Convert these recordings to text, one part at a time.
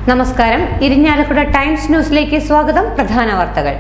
നമസ്കാരം ഇരിഞ്ഞാലക്കുട ടൈംസ് ന്യൂസിലേക്ക് സ്വാഗതം പ്രധാന വാർത്തകൾ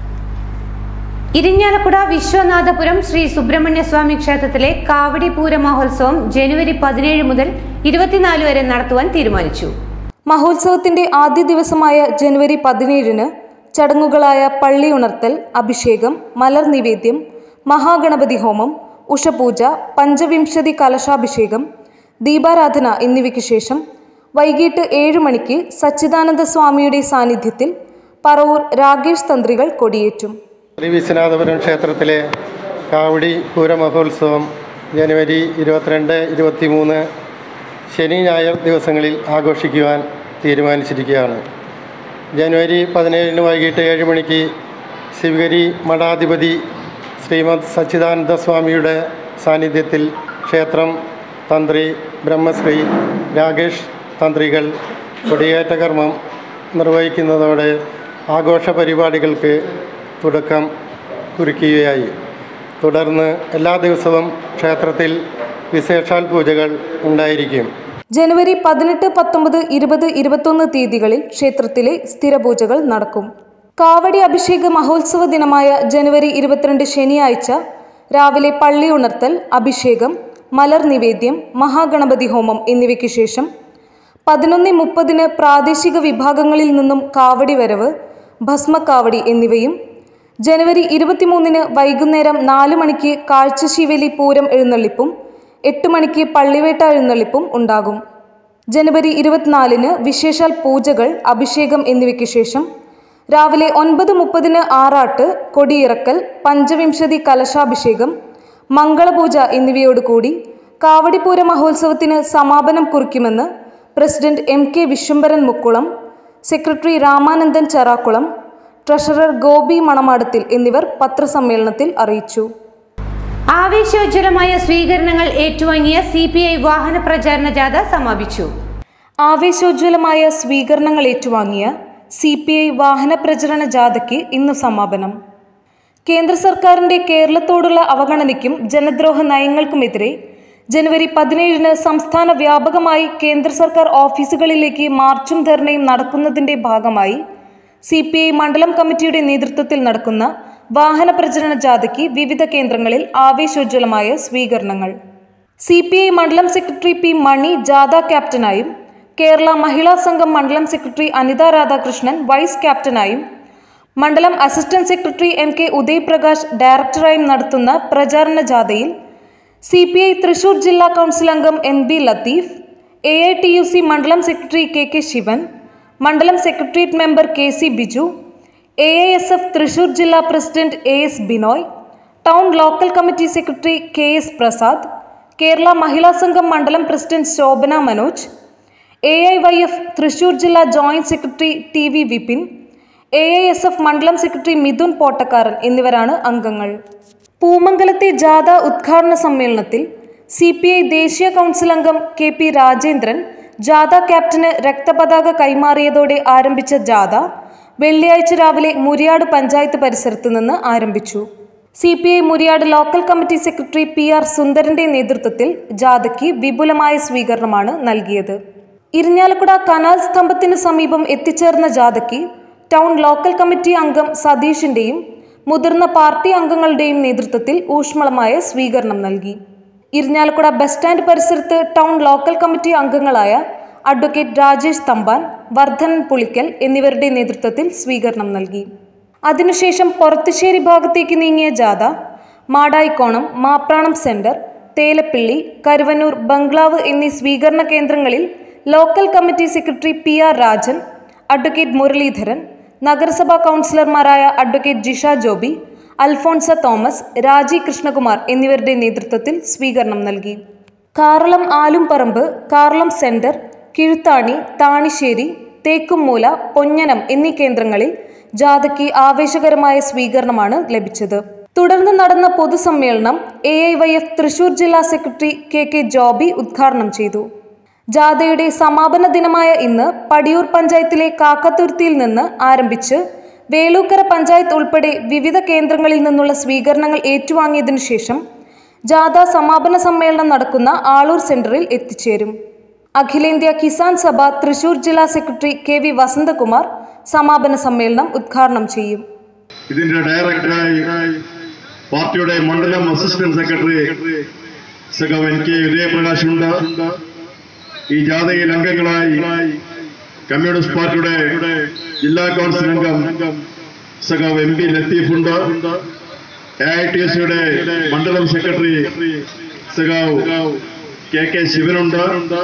ഇരിഞ്ഞാലക്കുട വിശ്വനാഥപുരം ശ്രീ സുബ്രഹ്മണ്യ സ്വാമി ക്ഷേത്രത്തിലെ കാവടി പൂര മഹോത്സവം ജനുവരി പതിനേഴ് മുതൽ ഇരുപത്തിനാല് വരെ നടത്തുവാൻ തീരുമാനിച്ചു മഹോത്സവത്തിന്റെ ആദ്യ ദിവസമായ ജനുവരി പതിനേഴിന് ചടങ്ങുകളായ പള്ളി ഉണർത്തൽ അഭിഷേകം മലർ നിവേദ്യം മഹാഗണപതി ഹോമം ഉഷപൂജ പഞ്ചവിംശതി കലശാഭിഷേകം ദീപാരാധന എന്നിവയ്ക്ക് ശേഷം വൈകിട്ട് ഏഴ് മണിക്ക് സച്ചിദാനന്ദ സ്വാമിയുടെ സാന്നിധ്യത്തിൽ പറവൂർ രാകേഷ് തന്ത്രികൾ കൊടിയേറ്റും ശ്രീ വിശ്വനാഥപുരം ക്ഷേത്രത്തിലെ കാവടി പൂര മഹോത്സവം ജനുവരി ഇരുപത്തിരണ്ട് ഇരുപത്തിമൂന്ന് ശനി ഞായർ ദിവസങ്ങളിൽ ആഘോഷിക്കുവാൻ തീരുമാനിച്ചിരിക്കുകയാണ് ജനുവരി പതിനേഴിന് വൈകിട്ട് ഏഴ് മണിക്ക് ശിവഗിരി മഠാധിപതി ശ്രീമദ് സച്ചിദാനന്ദ സ്വാമിയുടെ സാന്നിധ്യത്തിൽ ക്ഷേത്രം തന്ത്രി ബ്രഹ്മശ്രീ രാകേഷ് തന്ത്രികൾ കൊടിയേറ്റ കർമ്മം നിർവഹിക്കുന്നതോടെ ആഘോഷ പരിപാടികൾക്ക് തുടക്കം കുറിക്കുകയായി തുടർന്ന് എല്ലാ ദിവസവും ക്ഷേത്രത്തിൽ വിശേഷാൽ പൂജകൾ ഉണ്ടായിരിക്കും ജനുവരി പതിനെട്ട് പത്തൊമ്പത് ഇരുപത് ഇരുപത്തൊന്ന് തീയതികളിൽ ക്ഷേത്രത്തിലെ സ്ഥിരപൂജകൾ നടക്കും കാവടി അഭിഷേക മഹോത്സവ ദിനമായ ജനുവരി ഇരുപത്തിരണ്ട് ശനിയാഴ്ച രാവിലെ പള്ളി ഉണർത്തൽ അഭിഷേകം മലർ നിവേദ്യം മഹാഗണപതി ഹോമം എന്നിവയ്ക്ക് ശേഷം പതിനൊന്ന് മുപ്പതിന് പ്രാദേശിക വിഭാഗങ്ങളിൽ നിന്നും കാവടി വരവ് ഭസ്മക്കാവടി എന്നിവയും ജനുവരി ഇരുപത്തിമൂന്നിന് വൈകുന്നേരം നാല് മണിക്ക് കാഴ്ചശീവേലി പൂരം എഴുന്നള്ളിപ്പും എട്ട് മണിക്ക് പള്ളിവേട്ട എഴുന്നള്ളിപ്പും ഉണ്ടാകും ജനുവരി ഇരുപത്തിനാലിന് വിശേഷാൽ പൂജകൾ അഭിഷേകം എന്നിവയ്ക്ക് ശേഷം രാവിലെ ഒൻപത് മുപ്പതിന് ആറാട്ട് കൊടിയിറക്കൽ പഞ്ചവിംശതി കലശാഭിഷേകം മംഗളപൂജ എന്നിവയോടുകൂടി കാവടിപ്പൂര മഹോത്സവത്തിന് സമാപനം കുറിക്കുമെന്ന് president M K Vishwambharan Mukkulam secretary Ramanandan Charakkulam treasurer Gopi മണമാടത്തിൽ എന്നിവർ പത്രസമ്മേളനത്തിൽ അറിയിച്ചു ആവേശോജ്വലമായ സ്വീകരണങ്ങൾ ഏറ്റുവാങ്ങിയ സി പി ഐ വാഹന പ്രചാരണ ജാഥ സമാപിച്ചു ആവേശോജ്വലമായ സ്വീകരണങ്ങൾ ഏറ്റുവാങ്ങിയ സി പി ഐ വാഹന പ്രചരണ ജാഥയ്ക്ക് ഇന്ന് സമാപനം കേന്ദ്ര സർക്കാരിന്റെ കേരളത്തോടുള്ള അവഗണനയ്ക്കും ജനദ്രോഹ നയങ്ങൾക്കുമെതിരെ ജനുവരി പതിനേഴിന് സംസ്ഥാന വ്യാപകമായി കേന്ദ്ര സർക്കാർ ഓഫീസുകളിലേക്ക് മാർച്ചും ധർണയും നടക്കുന്നതിന്റെ ഭാഗമായി സി പി ഐ മണ്ഡലം കമ്മിറ്റിയുടെ നേതൃത്വത്തിൽ നടക്കുന്ന വാഹന പ്രചരണ ജാഥയ്ക്ക് വിവിധ കേന്ദ്രങ്ങളിൽ ആവേശോജ്വലമായ സ്വീകരണങ്ങൾ സി പി ഐ മണ്ഡലം സെക്രട്ടറി പി മണി ജാഥ ക്യാപ്റ്റനായും കേരള മഹിളാ സംഘം മണ്ഡലം സെക്രട്ടറി അനിത രാധാകൃഷ്ണൻ വൈസ് ക്യാപ്റ്റനായും മണ്ഡലം assistant secretary M K Uday Prakash ഡയറക്ടറായും നടത്തുന്ന പ്രചാരണ ജാഥയിൽ സി പി ഐ തൃശൂർ ജില്ലാ കൗൺസിൽ അംഗം N B Latheef A I T U C മണ്ഡലം സെക്രട്ടറി കെ കെ ശിവൻ മണ്ഡലം secretariat member K C Biju A I S F Thrissur ജില്ലാ president A S Binoy town local committee secretary K S Prasad Kerala Mahila Sangham മണ്ഡലം president Shobhana Manoj A I Y F Thrissur ജില്ലാ joint secretary T V Vipin A I S F മണ്ഡലം secretary Mithun Pottakkaran എന്നിവരാണ് അംഗങ്ങൾ പൂമംഗലത്തെ ജാഥ ഉദ്ഘാടന സമ്മേളനത്തിൽ സി പി ഐ ദേശീയ കൗൺസിൽ അംഗം കെ പി രാജേന്ദ്രൻ ജാഥ ക്യാപ്റ്റന് രക്തപതാക കൈമാറിയതോടെ ആരംഭിച്ച ജാഥ വെള്ളിയാഴ്ച രാവിലെ മുരിയാട് പഞ്ചായത്ത് പരിസരത്ത് നിന്ന് ആരംഭിച്ചു C P I Muriyad local committee secretary P R സുന്ദരന്റെ നേതൃത്വത്തിൽ ജാഥയ്ക്ക് വിപുലമായ സ്വീകരണമാണ് നൽകിയത് ഇരിഞ്ഞാലക്കുട കനാൽ സ്തംഭത്തിന് സമീപം എത്തിച്ചേർന്ന ജാഥയ്ക്ക് ടൗൺ ലോക്കൽ കമ്മിറ്റി അംഗം സതീഷിന്റെയും മുതിർന്ന പാർട്ടി അംഗങ്ങളുടെയും നേതൃത്വത്തിൽ ഊഷ്മളമായ സ്വീകരണം നൽകി ഇരിഞ്ഞാലക്കുട ബസ് സ്റ്റാൻഡ് പരിസരത്ത് ടൗൺ ലോക്കൽ കമ്മിറ്റി അംഗങ്ങളായ അഡ്വക്കേറ്റ് രാജേഷ് തമ്പാൻ വർദ്ധനൻ പുളിക്കൽ എന്നിവരുടെ നേതൃത്വത്തിൽ സ്വീകരണം നൽകി അതിനുശേഷം പൊറത്തുശ്ശേരി ഭാഗത്തേക്ക് നീങ്ങിയ ജാഥ മാടായിക്കോണം മാപ്രാണം സെന്റർ തേലപ്പിള്ളി കരുവന്നൂർ ബംഗ്ലാവ് എന്നീ സ്വീകരണ കേന്ദ്രങ്ങളിൽ local committee secretary P R Rajan advocate Muraleedharan നഗരസഭാ കൗൺസിലർമാരായ അഡ്വക്കേറ്റ് ജിഷ ജോബി അൽഫോൺസ തോമസ് രാജി കൃഷ്ണകുമാർ എന്നിവരുടെ നേതൃത്വത്തിൽ സ്വീകരണം നൽകി കാറളം ആലുംപറമ്പ് കാറളം സെന്റർ കിഴുത്താണി താണിശ്ശേരി തേക്കുംമൂല പൊഞ്ഞനം എന്നീ കേന്ദ്രങ്ങളിൽ ജാഥയ്ക്ക് ആവേശകരമായ സ്വീകരണമാണ് ലഭിച്ചത് തുടർന്ന് നടന്ന പൊതുസമ്മേളനം A I Y F Thrissur ജില്ലാ സെക്രട്ടറി കെ കെ ജോബി ഉദ്ഘാടനം ചെയ്തു ജാഥയുടെ സമാപന ദിനമായ ഇന്ന് പടിയൂർ പഞ്ചായത്തിലെ കാക്കത്തുരുത്തിയിൽ നിന്ന് ആരംഭിച്ച് വേളൂക്കര പഞ്ചായത്ത് ഉൾപ്പെടെ വിവിധ കേന്ദ്രങ്ങളിൽ നിന്നുള്ള സ്വീകരണങ്ങൾ ഏറ്റുവാങ്ങിയതിനു ശേഷം ജാഥ സമാപന സമ്മേളനം നടക്കുന്ന ആളൂർ സെന്ററിൽ എത്തിച്ചേരും അഖിലേന്ത്യാ കിസാൻ സഭ തൃശൂർ ജില്ലാ സെക്രട്ടറി കെ വി വസന്തകുമാർ സമാപന സമ്മേളനം ഉദ്ഘാടനം ചെയ്യും ഇതിന്റെ ഡയറക്ടറായി പാർട്ടിയുടെ മണ്ഡലം അസിസ്റ്റന്റ് സെക്രട്ടറി സഖാവ് എൻ കെ ഉദയപ്രകാശ് ഉണ്ട് ഈ ജാഥയിൽ അംഗങ്ങളായി കമ്മ്യൂണിസ്റ്റ് പാർട്ടിയുടെ ജില്ലാ കൗൺസിൽ അംഗം സഖാവ് എം പി ലത്തീഫ് ഉണ്ട് എ ഐ ടി എസിയുടെ മണ്ഡലം സെക്രട്ടറി സഖാവ് കെ കെ ശിവനുണ്ട്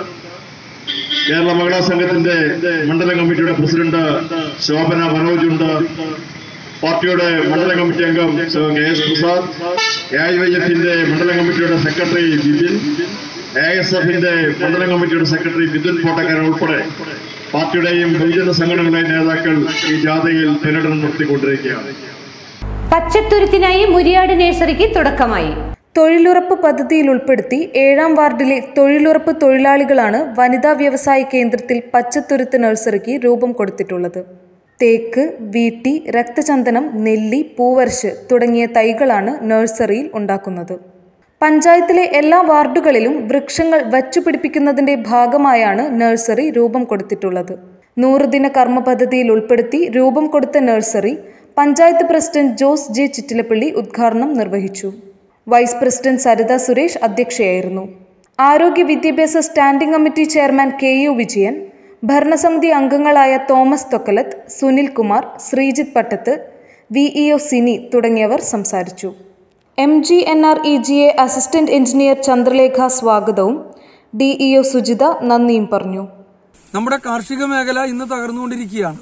കേരള മഹിളാ സംഘത്തിന്റെ മണ്ഡലം കമ്മിറ്റിയുടെ പ്രസിഡന്റ് ശോഭന മനോജ് ഉണ്ട് പാർട്ടിയുടെ മണ്ഡലം കമ്മിറ്റി അംഗം Shri K S Prasad A I Y എഫിന്റെ മണ്ഡലം കമ്മിറ്റിയുടെ സെക്രട്ടറി ബിപിൻ എ എസ് എഫിന്റെ മണ്ഡലം കമ്മിറ്റിയുടെ സെക്രട്ടറി ബിദുൻ പോട്ടക്കാരൻ ഉൾപ്പെടെ പാർട്ടിയുടെയും ബഹുജന സംഘടനകളുടെയും നേതാക്കൾ ഈ ജാഥയിൽ പര്യടനം നടത്തിക്കൊണ്ടിരിക്കുകയാണ് പച്ചത്തുരുത്തിനായി മുരിയാട് നഴ്സറിക്ക് തുടക്കമായി തൊഴിലുറപ്പ് പദ്ധതിയിൽ ഉൾപ്പെടുത്തി ഏഴാം വാർഡിലെ തൊഴിലുറപ്പ് തൊഴിലാളികളാണ് വനിതാ വ്യവസായ കേന്ദ്രത്തിൽ പച്ചത്തുരുത്ത് നഴ്സറിക്ക് രൂപം കൊടുത്തിട്ടുള്ളത് തേക്ക് വീട്ടി രക്തചന്ദനം നെല്ലി പൂവർശ് തുടങ്ങിയ തൈകളാണ് നഴ്സറിയിൽ ഉണ്ടാക്കുന്നത് പഞ്ചായത്തിലെ എല്ലാ വാർഡുകളിലും വൃക്ഷങ്ങൾ വച്ചുപിടിപ്പിക്കുന്നതിന്റെ ഭാഗമായാണ് നഴ്സറി രൂപം കൊടുത്തിട്ടുള്ളത് നൂറുദിന കർമ്മ പദ്ധതിയിൽ ഉൾപ്പെടുത്തി രൂപം കൊടുത്ത nursery panchayat president Jose J Chittilappilly ഉദ്ഘാടനം നിർവഹിച്ചു വൈസ് പ്രസിഡന്റ് സരിത സുരേഷ് അധ്യക്ഷയായിരുന്നു ആരോഗ്യ വിദ്യാഭ്യാസ standing committee chairman K U Vijayan ഭരണസമിതി അംഗങ്ങളായ Thomas Thokkalath Sunil Kumar Sreejith Pattath V E O Sini തുടങ്ങിയവർ സംസാരിച്ചു M G N R E G A assistant engineer Chandralekha സ്വാഗതവും ഡി ഇ ഒ സുജിത നന്ദിയും പറഞ്ഞു നമ്മുടെ കാർഷിക മേഖല ഇന്ന് തകർന്നുകൊണ്ടിരിക്കുകയാണ്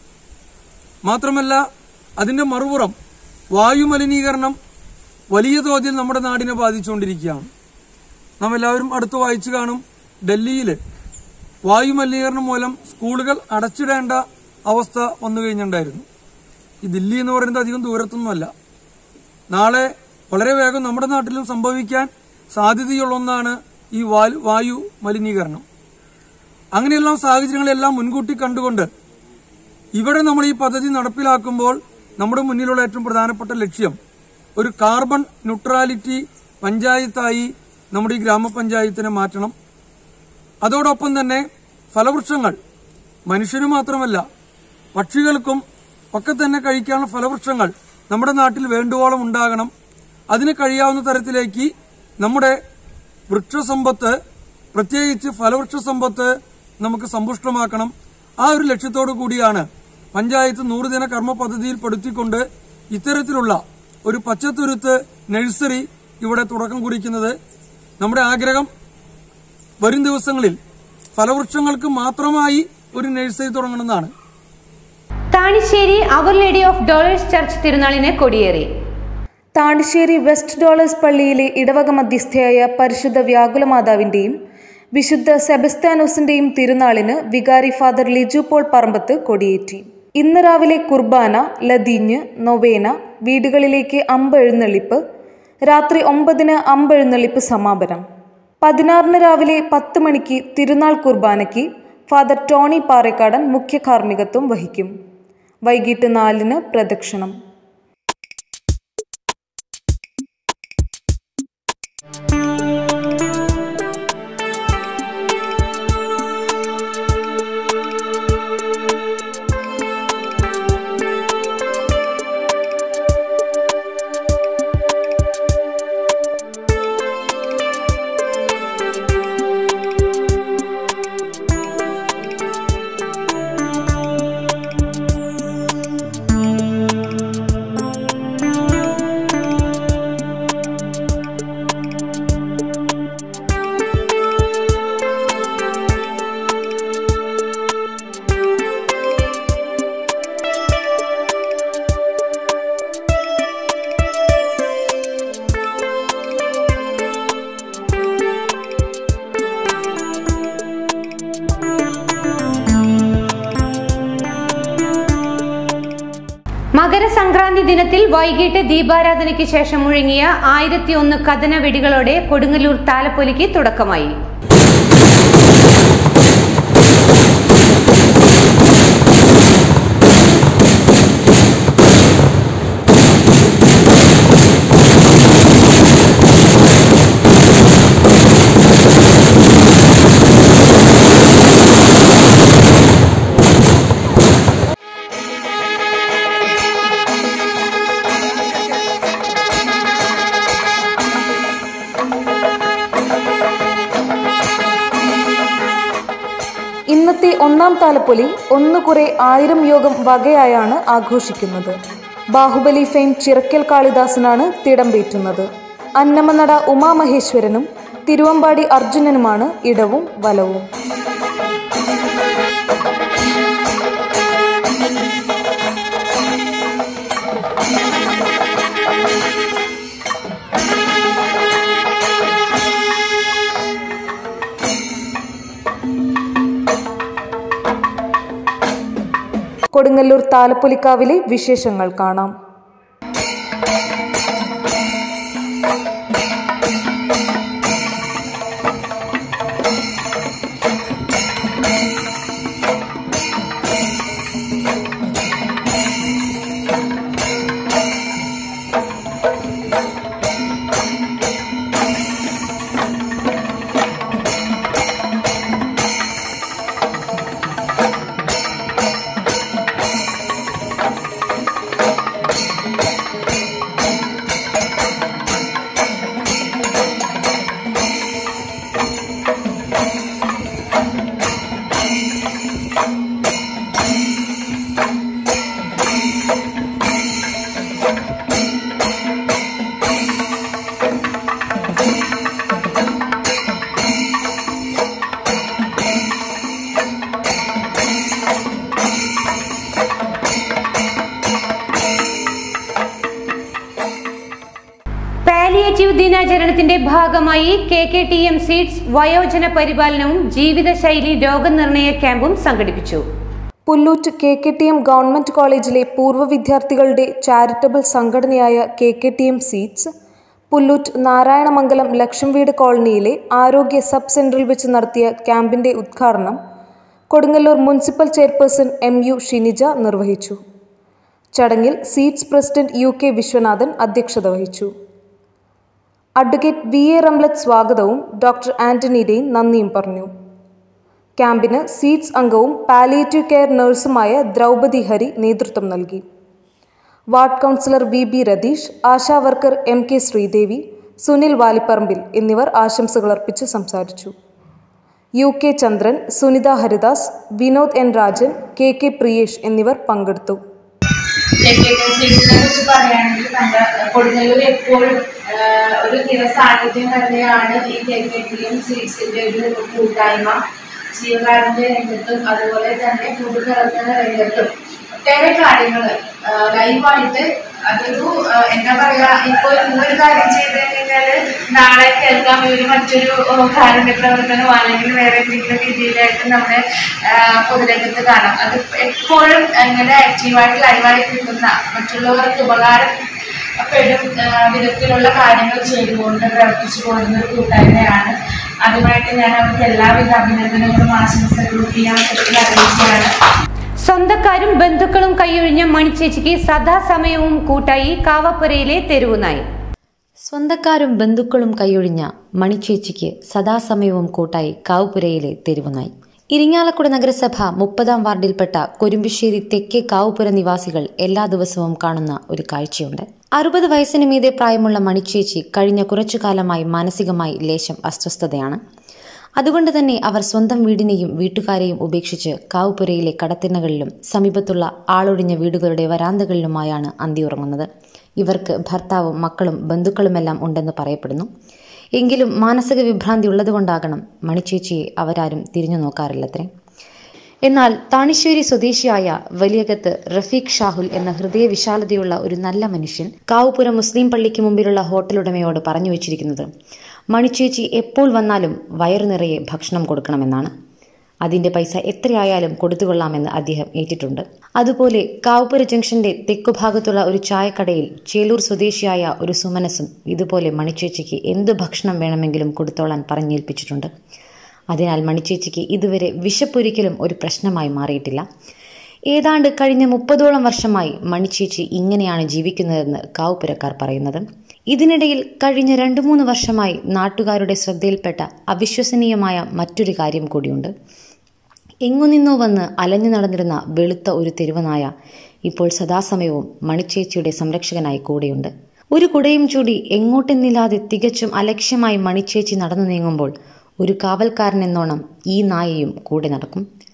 മാത്രമല്ല അതിന്റെ മറുപുറം വായു മലിനീകരണം വലിയ തോതിൽ നമ്മുടെ നാടിനെ ബാധിച്ചുകൊണ്ടിരിക്കുകയാണ് നാം എല്ലാവരും അടുത്ത് വായിച്ചു കാണും ഡൽഹിയിൽ വായു മലിനീകരണം മൂലം സ്കൂളുകൾ അടച്ചിടേണ്ട അവസ്ഥ വന്നു കഴിഞ്ഞിട്ടുണ്ടായിരുന്നു ഈ ദില്ലി എന്ന് പറയുന്നത് അധികം ദൂരത്തൊന്നുമല്ല നാളെ വളരെ വേഗം നമ്മുടെ നാട്ടിലും സംഭവിക്കാൻ സാധ്യതയുള്ള ഒന്നാണ് ഈ വായു- വായു മലിനീകരണം അങ്ങനെയുള്ള സാഹചര്യങ്ങളെല്ലാം മുൻകൂട്ടി കണ്ടുകൊണ്ട് ഇവിടെ നമ്മൾ ഈ പദ്ധതി നടപ്പിലാക്കുമ്പോൾ നമ്മുടെ മുന്നിലുള്ള ഏറ്റവും പ്രധാനപ്പെട്ട ലക്ഷ്യം ഒരു കാർബൺ ന്യൂട്രാലിറ്റി പഞ്ചായത്തായി നമ്മുടെ ഈ ഗ്രാമപഞ്ചായത്തിനെ മാറ്റണം അതോടൊപ്പം തന്നെ ഫലവൃക്ഷങ്ങൾ മനുഷ്യന് മാത്രമല്ല പക്ഷികൾക്കും ഒക്കെ തന്നെ കഴിക്കാനുള്ള ഫലവൃക്ഷങ്ങൾ നമ്മുടെ നാട്ടിൽ വേണ്ടുവോളം ഉണ്ടാകണം അതിന് കഴിയാവുന്ന തരത്തിലേക്ക് നമ്മുടെ വൃക്ഷസമ്പത്ത് പ്രത്യേകിച്ച് ഫലവൃക്ഷ സമ്പത്ത് നമുക്ക് സമ്പുഷ്ടമാക്കണം ആ ഒരു ലക്ഷ്യത്തോടു കൂടിയാണ് പഞ്ചായത്ത് നൂറുദിന കർമ്മ പദ്ധതിയിൽ പെടുത്തിക്കൊണ്ട് ഇത്തരത്തിലുള്ള ഒരു പച്ചത്തുരുത്ത് നഴ്സറി ഇവിടെ തുടക്കം കുറിക്കുന്നത് നമ്മുടെ ആഗ്രഹം വരും ദിവസങ്ങളിൽ ഫലവൃക്ഷങ്ങൾക്ക് മാത്രമായി ഒരു നഴ്സറി തുടങ്ങണമെന്നാണ് താണിശ്ശേരി അവർ ലേഡി ഓഫ് ഡോളേഴ്സ് ചർച്ച് തിരുനാളിന് കൊടിയേറി താണ്ടിശ്ശേരി വെസ്റ്റ് ഡോളേഴ്സ് പള്ളിയിലെ ഇടവക മധ്യസ്ഥയായ പരിശുദ്ധ വ്യാകുലമാതാവിന്റെയും വിശുദ്ധ സെബസ്ത്യാനോസിന്റെയും തിരുനാളിന് വികാരി ഫാദർ ലിജു പോൾ പറമ്പത്ത് കൊടിയേറ്റി ഇന്ന് രാവിലെ കുർബാന ലതീഞ്ഞ് നൊവേന വീടുകളിലേക്ക് അമ്പെഴുന്നള്ളിപ്പ് രാത്രി ഒമ്പതിന് അമ്പെഴുന്നള്ളിപ്പ് സമാപനം പതിനാറിന് രാവിലെ പത്ത് മണിക്ക് തിരുനാൾ കുർബാനയ്ക്ക് ഫാദർ ടോണി പാറേക്കാടൻ മുഖ്യ കാർമ്മികത്വം വഹിക്കും വൈകിട്ട് നാലിന് പ്രദക്ഷിണം മകരസംക്രാന്തി ദിനത്തിൽ വൈകിട്ട് ദീപാരാധനയ്ക്ക് ശേഷം മുഴങ്ങിയ ആയിരത്തി ഒന്ന് കഥന വെടികളോടെ കൊടുങ്ങല്ലൂർ താലപ്പൊലിക്ക് തുടക്കമായി ഇത്തവണത്തെ ഒന്നാം താലപ്പൊലി ഒന്ന് കുറെ ആയിരം യോഗം വകയായാണ് ആഘോഷിക്കുന്നത് ബാഹുബലി ഫെയിം ചിറക്കൽ കാളിദാസനാണ് തിടമ്പേറ്റുന്നത് അന്നമനട ഉമാമഹേശ്വരനും തിരുവമ്പാടി അർജുനനുമാണ് ഇടവും വലവും കൊടുങ്ങല്ലൂർ താലപ്പൊലിക്കാവിലെ വിശേഷങ്ങൾ കാണാം പാലിയേറ്റീവ് ദിനാചരണത്തിന്റെ ഭാഗമായി K K T M seeds വയോജന പരിപാലനവും ജീവിതശൈലി രോഗനിർണയ ക്യാമ്പും സംഘടിപ്പിച്ചു Pullut K K T M government കോളേജിലെ പൂർവ്വ വിദ്യാർത്ഥികളുടെ ചാരിറ്റബിൾ സംഘടനയായ K K T M seeds Pullut Narayanamangalam ലക്ഷം വീട് കോളനിയിലെ ആരോഗ്യ സബ് സെന്ററിൽ വെച്ച് നടത്തിയ ക്യാമ്പിന്റെ ഉദ്ഘാടനം Kodungallur municipal chairperson M U Shinija നിർവഹിച്ചു ചടങ്ങിൽ seats president U K Vishwanathan അധ്യക്ഷത വഹിച്ചു അഡ്വക്കേറ്റ് വി എ റംലത്ത് സ്വാഗതവും ഡോക്ടർ ആന്റണി ഡെയിൻ നന്ദിയും പറഞ്ഞു ക്യാമ്പിന് സീറ്റ്സ് അംഗവും പാലിയേറ്റീവ് കെയർ നഴ്സുമായ ദ്രൗപതി ഹരി നേതൃത്വം നൽകി ward councillor V B Ratheesh ASHA worker M K Sreedevi Sunil Valipparambil എന്നിവർ ആശംസകൾ അർപ്പിച്ച് സംസാരിച്ചു U K Chandran Sunitha Haridas Vinod N Rajan K K Priyesh എന്നിവർ പങ്കെടുത്തു സീറ്റ്സിനെ കുറിച്ച് പറയുകയാണെങ്കിൽ നമ്മുടെ കൊടുങ്ങല്ലൂർ എപ്പോഴും ആഹ്, ഒരു സ്ഥിര സാന്നിധ്യം തന്നെയാണ് ഈ കെ കെ ടി എം സീറ്റ്സിന്റെ ഒരു കൂട്ടായ്മ ജീവകാരുണ്യ രംഗത്തും അതുപോലെ തന്നെ പൊതുപ്രവർത്തന രംഗത്തും ഒട്ടേറെ കാര്യങ്ങൾ ലൈവായിട്ട് അതൊരു ആഹ്, എന്താ പറയാ ഇപ്പൊ ഇന്നൊരു കാര്യം ചെയ്ത് കഴിഞ്ഞാല് നാളെ കേൾക്കാൻ ഒരു മറ്റൊരു ആഹ്, കാരുണ്യ പ്രവർത്തനമോ അല്ലെങ്കിൽ വേറെ എന്തെങ്കിലും രീതിയിലായിട്ട് നമ്മുടെ ആഹ്, പൊതുരംഗത്ത് കാണാം അത് എപ്പോഴും ഇങ്ങനെ ആക്റ്റീവായിട്ട് ലൈവായിട്ട് നിൽക്കുന്ന മറ്റുള്ളവർക്ക് ഉപകാരം പെടും ആഹ്, വിധത്തിലുള്ള കാര്യങ്ങൾ ചെയ്തുകൊണ്ട് പ്രവർത്തിച്ചു പോകുന്ന ഒരു കൂട്ടായ്മയാണ് അതുമായിട്ട് ഞാൻ അവർക്ക് എല്ലാവിധ അഭിനന്ദനങ്ങളും ആശംസകളും ഈ അവസരത്തിൽ അറിയിക്കുകയാണ് സ്വന്തക്കാരും ബന്ധുക്കളും കൈയൊഴിഞ്ഞ മണിച്ചേച്ചിക്ക് സദാസമയവും കൂട്ടായി കാവപ്പുരയിലെ തെരുവുനായി സ്വന്തക്കാരും ബന്ധുക്കളും കൈയൊഴിഞ്ഞ മണിച്ചേച്ചിക്ക് സദാസമയവും കൂട്ടായി കാവുപുരയിലെ തെരുവുനായി ഇരിങ്ങാലക്കുട നഗരസഭ മുപ്പതാം വാർഡിൽപ്പെട്ട കൊരുമ്പിശ്ശേരി തെക്കേ കാവുപുര നിവാസികൾ എല്ലാ ദിവസവും കാണുന്ന ഒരു കാഴ്ചയുണ്ട് അറുപത് വയസ്സിന് മീതെ പ്രായമുള്ള മണിച്ചേച്ചി കഴിഞ്ഞ കുറച്ചു കാലമായി മാനസികമായി ലേശം അസ്വസ്ഥതയാണ് അതുകൊണ്ട് തന്നെ അവർ സ്വന്തം വീടിനെയും വീട്ടുകാരെയും ഉപേക്ഷിച്ച് കാവുപുരയിലെ കടത്തിണ്ണകളിലും സമീപത്തുള്ള ആളൊഴിഞ്ഞ വീടുകളുടെ വരാന്തകളിലുമായാണ് അന്തിയുറങ്ങുന്നത് ഇവർക്ക് ഭർത്താവും മക്കളും ബന്ധുക്കളുമെല്ലാം ഉണ്ടെന്ന് പറയപ്പെടുന്നു എങ്കിലും മാനസിക വിഭ്രാന്തി ഉള്ളതുകൊണ്ടാകണം മണിച്ചേച്ചിയെ അവരാരും തിരിഞ്ഞു നോക്കാറില്ലത്രേ എന്നാൽ താണിശ്ശേരി സ്വദേശിയായ വലിയകത്ത് റഫീഖ് ഷാഹുൽ എന്ന ഹൃദയവിശാലതയുള്ള ഒരു നല്ല മനുഷ്യൻ കാവുപുരം മുസ്ലിം പള്ളിക്ക് മുമ്പിലുള്ള ഹോട്ടലുടമയോട് പറഞ്ഞു വെച്ചിരിക്കുന്നത് മണിച്ചേച്ചി എപ്പോൾ വന്നാലും വയറു നിറയെ ഭക്ഷണം കൊടുക്കണമെന്നാണ് അതിന്റെ പൈസ എത്രയായാലും കൊടുത്തുകൊള്ളാമെന്ന് അദ്ദേഹം ഏറ്റിട്ടുണ്ട് അതുപോലെ കാവുപുര ജംഗ്ഷന്റെ തെക്കുഭാഗത്തുള്ള ഒരു ചായക്കടയിൽ ചേലൂർ സ്വദേശിയായ ഒരു സുമനസും ഇതുപോലെ മണിച്ചേച്ചിക്ക് എന്ത് ഭക്ഷണം വേണമെങ്കിലും കൊടുത്തോളാൻ പറഞ്ഞേൽപ്പിച്ചിട്ടുണ്ട് അതിനാൽ മണിച്ചേച്ചിക്ക് ഇതുവരെ വിശപ്പൊരിക്കലും ഒരു പ്രശ്നമായി മാറിയിട്ടില്ല ഏതാണ്ട് കഴിഞ്ഞ മുപ്പതോളം വർഷമായി മണിച്ചേച്ചി ഇങ്ങനെയാണ് ജീവിക്കുന്നതെന്ന് കാവുപുരക്കാർ പറയുന്നത് ഇതിനിടയിൽ കഴിഞ്ഞ രണ്ടു മൂന്ന് വർഷമായി നാട്ടുകാരുടെ ശ്രദ്ധയിൽപ്പെട്ട അവിശ്വസനീയമായ മറ്റൊരു കാര്യം കൂടിയുണ്ട് എങ്ങുനിന്നോ വന്ന് അലഞ്ഞു നടന്നിരുന്ന വെളുത്ത ഒരു തെരുവനായ ഇപ്പോൾ സദാസമയവും മണിച്ചേച്ചിയുടെ സംരക്ഷകനായി കൂടെയുണ്ട് ഒരു കുടയും ചൂടി എങ്ങോട്ടെന്നില്ലാതെ തികച്ചും അലക്ഷ്യമായി മണിച്ചേച്ചി നടന്നു നീങ്ങുമ്പോൾ ഒരു കാവൽക്കാരൻ എന്നോണം ഈ നായയും കൂടെ നടക്കും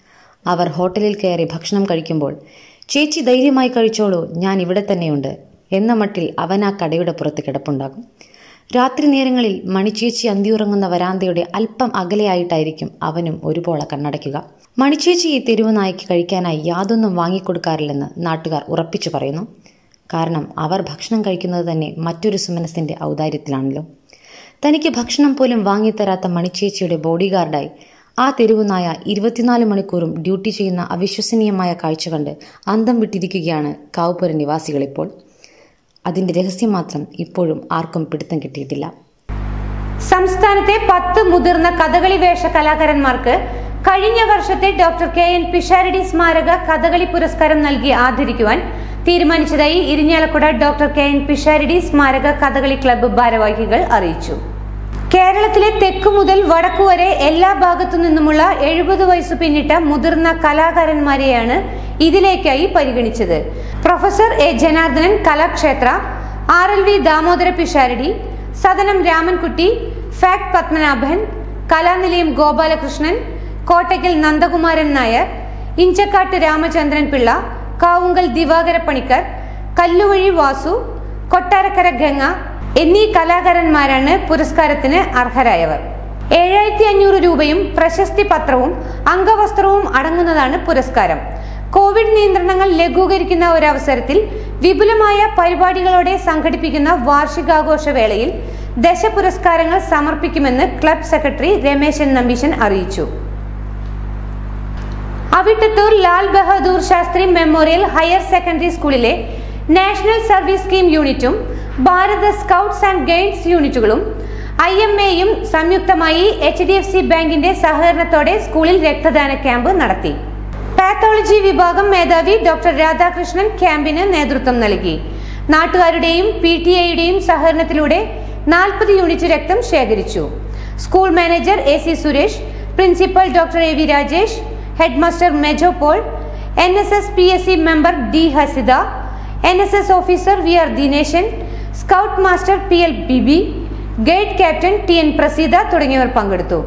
അവർ ഹോട്ടലിൽ കയറി ഭക്ഷണം കഴിക്കുമ്പോൾ ചേച്ചി ധൈര്യമായി കഴിച്ചോളൂ ഞാൻ ഇവിടെ തന്നെയുണ്ട് എന്ന മട്ടിൽ അവൻ ആ കടയുടെ പുറത്ത് കിടപ്പുണ്ടാകും രാത്രി നേരങ്ങളിൽ മണിച്ചേച്ചി അന്തിയുറങ്ങുന്ന വരാന്തയുടെ അല്പം അകലെയായിട്ടായിരിക്കും അവനും ഒരുപോലെ കണ്ണടയ്ക്കുക മണിച്ചേച്ചി ഈ തെരുവ് നായ്ക്ക് കഴിക്കാനായി യാതൊന്നും വാങ്ങിക്കൊടുക്കാറില്ലെന്ന് നാട്ടുകാർ ഉറപ്പിച്ചു പറയുന്നു കാരണം അവർ ഭക്ഷണം കഴിക്കുന്നത് തന്നെ മറ്റൊരു സുമനസിന്റെ ഔദാര്യത്തിലാണല്ലോ തനിക്ക് ഭക്ഷണം പോലും വാങ്ങിത്തരാത്ത മണിച്ചേച്ചിയുടെ ബോഡി ഗാർഡായി ആ തെരുവ് നായ ഇരുപത്തിനാല് മണിക്കൂറും ഡ്യൂട്ടി ചെയ്യുന്ന അവിശ്വസനീയമായ കാഴ്ച കണ്ട് അന്തം വിട്ടിരിക്കുകയാണ് കാവുപുര നിവാസികളിപ്പോൾ അതിന്റെ രഹസ്യം മാത്രം ഇപ്പോഴും ആർക്കും പിടുത്തം കിട്ടിയിട്ടില്ല സംസ്ഥാനത്തെ പത്ത് മുതിർന്ന കഥകളി വേഷ കലാകാരന്മാർക്ക് കഴിഞ്ഞ വർഷത്തെ ഡോക്ടർ കെ എൻ പിഷാരടി സ്മാരക കഥകളി പുരസ്കാരം നൽകി ആദരിക്കുവാൻ തീരുമാനിച്ചതായി Irinjalakuda doctor K N Pisharody സ്മാരക കഥകളി ക്ലബ്ബ് ഭാരവാഹികൾ അറിയിച്ചു കേരളത്തിലെ തെക്കു മുതൽ വടക്കു വരെ എല്ലാ ഭാഗത്തു നിന്നുമുള്ള എഴുപത് വയസ്സ് പിന്നിട്ട മുതിർന്ന കലാകാരന്മാരെയാണ് ഇതിലേക്കായി പരിഗണിച്ചത് professor A Janardhanan Kalakshetra R L V Damodara Pisharody Sadanam Ramankutty FACT Padmanabhan Kalanilayam Gopalakrishnan Kottakkal Nandakumaran Nair Inchakkad Ramachandran Pillai Kavungal Divakara Panicker Kalluvazhi Vasu Kottarakkara Ganga എന്നീ കലാകാരന്മാരാണ് പുരസ്കാരത്തിന് അർഹരായവർ ഏഴായിരത്തി അഞ്ഞൂറ് രൂപയും പ്രശസ്തി പത്രവും അംഗവസ്ത്രവും അടങ്ങുന്നതാണ് പുരസ്കാരം കോവിഡ് നിയന്ത്രണങ്ങൾ ലഘൂകരിക്കുന്ന ഒരവസരത്തിൽ വിപുലമായ പരിപാടികളോടെ സംഘടിപ്പിക്കുന്ന വാർഷികാഘോഷ വേളയിൽ ദശ പുരസ്കാരങ്ങൾ സമർപ്പിക്കുമെന്ന് ക്ലബ് സെക്രട്ടറി രമേശൻ നമ്പീശൻ അറിയിച്ചു Avittathur Lal Bahadur Shastri memorial higher secondary സ്കൂളിലെ നാഷണൽ സർവീസ് സ്കീം യൂണിറ്റും ഭാരത സ്കൗട്ട്സ് ആൻഡ് ഗൈഡ്സ് യൂണിറ്റുകളും ഐ എം എയും സംയുക്തമായി എച്ച് ഡി എഫ് സി ബാങ്കിന്റെ സഹകരണത്തോടെ സ്കൂളിൽ രക്തദാന ക്യാമ്പ് നടത്തി പാത്തോളജി വിഭാഗം മേധാവി ഡോക്ടർ രാധാകൃഷ്ണൻ ക്യാമ്പിന് നേതൃത്വം നൽകി നാട്ടുകാരുടെയും പി ടി ഐയുടെയും സഹകരണത്തിലൂടെ നാൽപ്പത് യൂണിറ്റ് രക്തം ശേഖരിച്ചു school manager A C Suresh principal doctor A V Rajesh head master Mejo Paul N S S P S C member D Hasitha N S S officer V R Dineshan scout master P L Bibi guide captain T N Praseetha തുടങ്ങിയവർ പങ്കെടുത്തു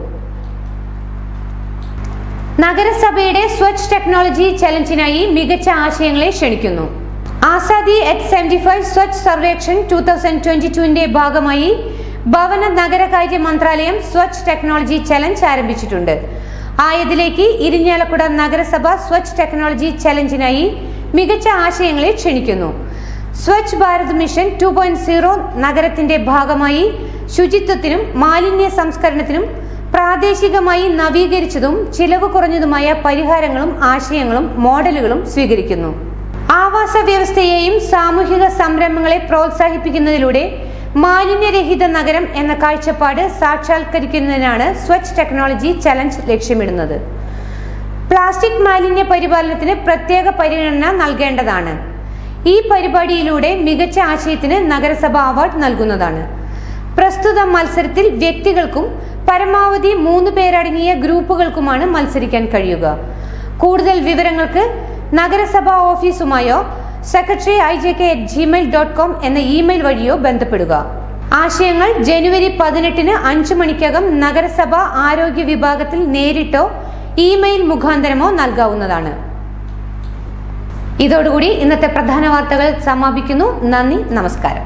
നഗരസഭയുടെ Swachh technology ചലഞ്ചിനായി മികച്ച ആശയങ്ങളെ ക്ഷണിക്കുന്നു Azadi at seventy five Swachh Survekshan two thousand twenty ടുവിന്റെ ഭാഗമായി ഭവന നഗരകാര്യ മന്ത്രാലയം സ്വച്ഛ് ടെക്നോളജി ചലഞ്ച് ആരംഭിച്ചിട്ടുണ്ട് ആയതിലേക്ക് ഇരിഞ്ഞാലക്കുട നഗരസഭ സ്വച്ഛ് ടെക്നോളജി ചലഞ്ചിനായി മികച്ച ആശയങ്ങളെ ക്ഷണിക്കുന്നു Swachh Bharat mission two point zero നഗരത്തിന്റെ ഭാഗമായി ശുചിത്വത്തിനും മാലിന്യ സംസ്കരണത്തിനും പ്രാദേശികമായി നവീകരിച്ചതും ചിലവ് കുറഞ്ഞതുമായ പരിഹാരങ്ങളും ആശയങ്ങളും മോഡലുകളും സ്വീകരിക്കുന്നു ആവാസ വ്യവസ്ഥയെയും സാമൂഹിക സംരംഭങ്ങളെ പ്രോത്സാഹിപ്പിക്കുന്നതിലൂടെ മാലിന്യരഹിത നഗരം എന്ന കാഴ്ചപ്പാട് സാക്ഷാത്കരിക്കുന്നതിനാണ് സ്വച്ഛ് ടെക്നോളജി ചലഞ്ച് ലക്ഷ്യമിടുന്നത് പ്ലാസ്റ്റിക് മാലിന്യ പരിപാലനത്തിന് പ്രത്യേക പരിഗണന നൽകേണ്ടതാണ് ഈ പരിപാടിയിലൂടെ മികച്ച ആശയത്തിന് നഗരസഭ അവാർഡ് നൽകുന്നതാണ് പ്രസ്തുത മത്സരത്തിൽ വ്യക്തികൾക്കും പരമാവധി മൂന്ന് പേരടങ്ങിയ ഗ്രൂപ്പുകൾക്കുമാണ് മത്സരിക്കാൻ കഴിയുക കൂടുതൽ വിവരങ്ങൾക്ക് നഗരസഭാ ഓഫീസുമായോ secretary I J K at Gmail dot com എന്ന ഇമെയിൽ വഴിയോ ബന്ധപ്പെടുക ആശയങ്ങൾ ജനുവരി പതിനെട്ടിന് അഞ്ചു മണിക്കകം നഗരസഭ ആരോഗ്യ വിഭാഗത്തിൽ നേരിട്ടോ ഇമെയിൽ മുഖാന്തരമോ നൽകാവുന്നതാണ് ഇതോടുകൂടി ഇന്നത്തെ പ്രധാന വാർത്തകൾ സമാപിക്കുന്നു നന്ദി നമസ്കാരം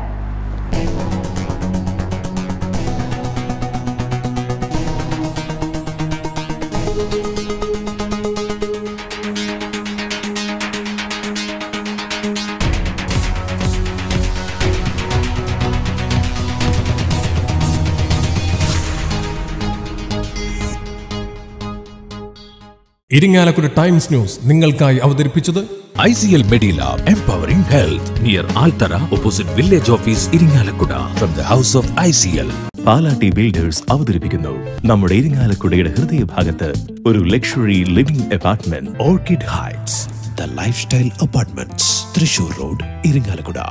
ഇരിങ്ങാലക്കുട ടൈംസ് ന്യൂസ് നിങ്ങൾക്കായി അവതരിപ്പിച്ചത് ICL Medilab Empowering Health near Altara opposite Village Office Iringalakkuda from the House of ICL. Palatty builders അവതരിപ്പിക്കുന്നു നമ്മുടെ ഇരിങ്ങാലക്കുടയുടെ ഹൃദയഭാഗത്ത് ഒരു luxury living apartment Orchid Heights, the Lifestyle Apartments, Trishur Road, Iringalakkuda.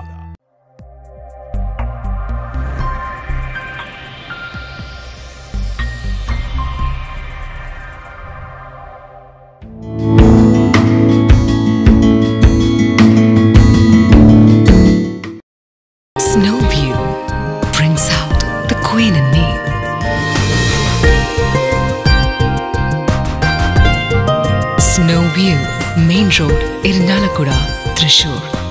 Snow View brings out the queen in me. Snow View, Main Road, Irinalakuda, Thrissur.